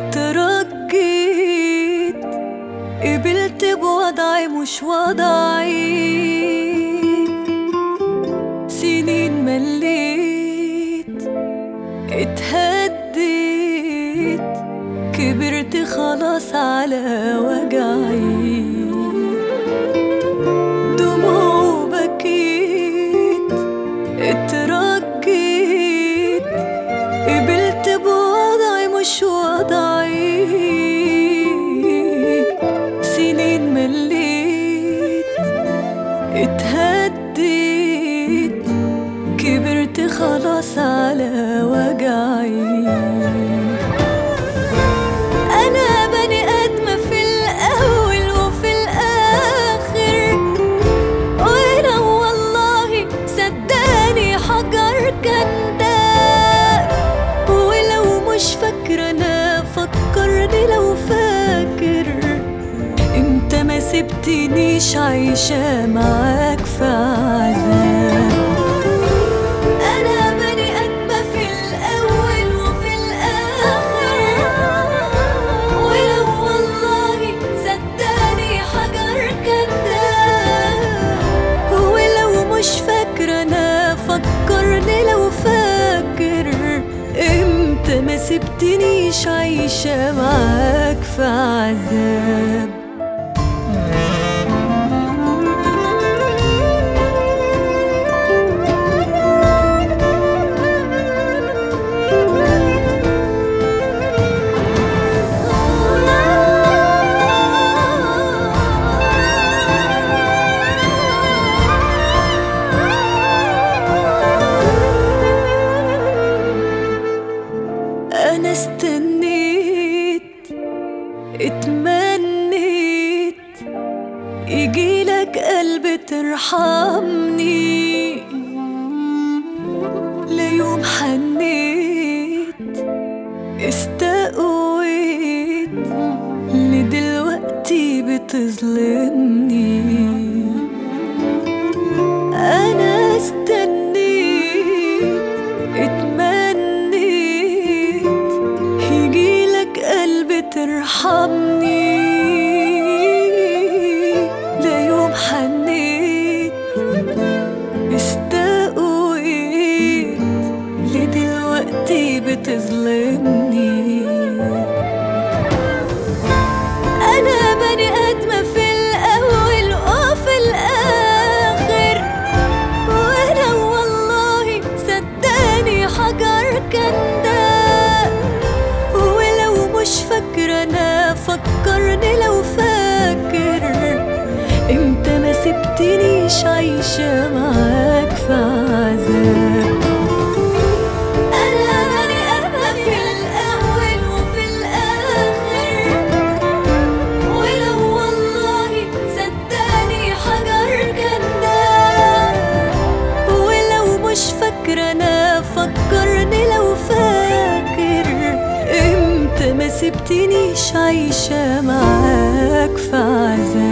اترجيت قبلت بوضعي مش وضعي سنين مليت اتهديت كبرت خلاص على وجعي دموع وبكيت اترجيت قبلت بوضعي مش وضعي سنين مليت اتهديت كبرت خلاص على وجعي أنا بني آدمة في الأول وفي الآخر ولو والله صدقني حجر كان ده ولو مش فاكرة أنا فكرني لو فاكر انت ما سبتنيش عايشة معاك في عذاب أنا بني آدمة في الأول وفي الآخر ولو والله صدقني حجر كداب ولو مش فاكرة أنا فكرني لو فاكر امتى ما سبتنيش عايشة معاك في عذاب أنا استنيت اتمنيت يجيلك قلب ترحمني ليوم حنيت استقويت لدلوقتي بتظلمني أنا استنيت اتمنيت يجيلك قلب ترحمني ليوم حنيت استقويت لدلوقتي بتظلمني أنا بني آدمة في الأول وفي الآخر ولو والله صدقني حجر كان ده ولو مش فاكرة أنا فكرني لو فاكر امتى ما سبتنيش عايشة معاك في عذاب أنا بني آدمة في الأول وفي الآخر ولو والله صدقني حجر كداب ولو مش فاكرة أنا فكرني لو فاكر امتى ما سبتنيش عايشة معاك في عذاب